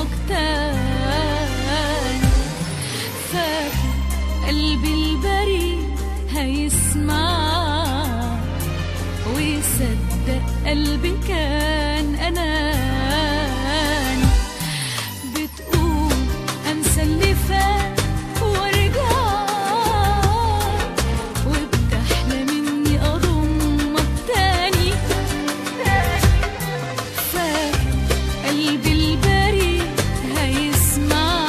أضمك تاني فاكر قلبي البريء هيسمع ويصدق قلبي كان أناني بتقول أنسى اللي فات وارجع وبتحلم إني أضمك تاني فاكر قلبي البريء هيسمع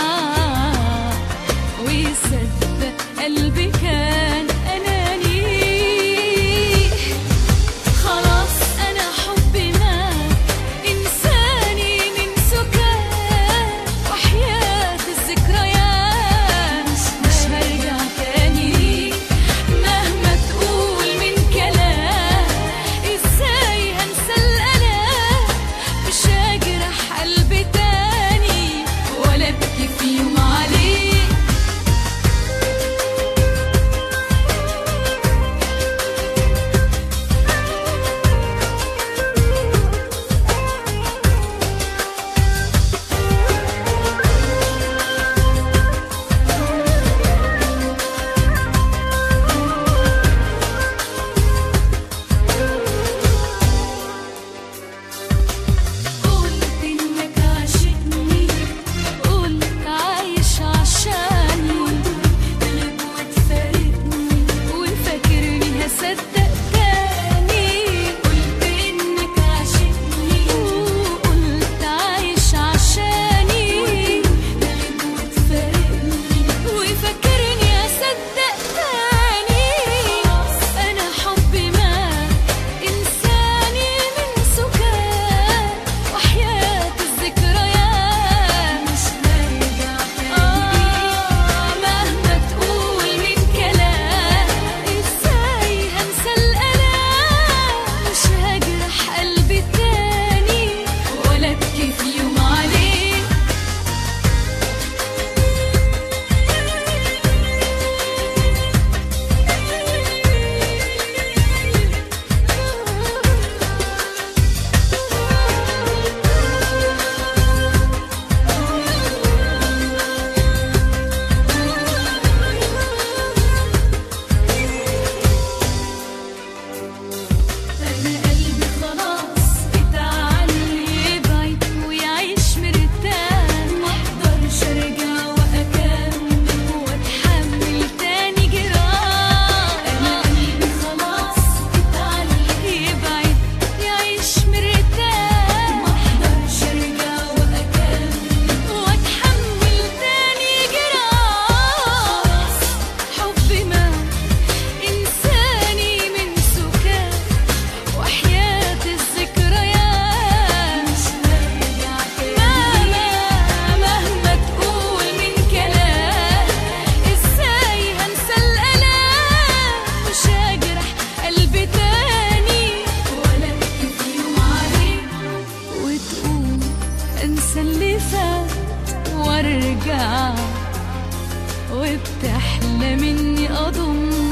ويصدق قلبي كان أناني خلاص أنا حبي مات إنساني من سكات وحياة الذكريات مش هرجع تاني مهما تقول من كلام إزاي هنسى الألام مش هجرح قلبي تاني ولا أبكي في يوم عليك قلت إنك عاشقني قلت عايش عشاني تغيب وتفارقني وفاكرني هصدق تاني قلت إنك عاشقني وقلت عايش عشاني تغيب وتفارقني وفاكرني هصدق تاني أنا حبي مات إنساني من سكات وحياة الذكريات مش هرجع آه مهما تقول من كلام إزاي هنسى الألام مش هجرح قلبي تاني ولا أبكي في يوم عليك أنا قلبي خلاص اتعلم يبعد ويعيش مرتاح مقدرش أرجع وأكمل وأتحمل تاني جراح أنا قلبي خلاص اتعلم يبعد يعيش مرتاح مقدرش أرجع وأكمل وأتحمل تاني جراح حبي مات إنساني من سكات وحياة الذكريات مش هرجع تاني مهما تقول من كلام ازاي هنسى الألام مش هجرح قلبي تاني ولا أبكي في يوم عليك وتقول انسى اللي فات وارجع وبتحلم اني اضم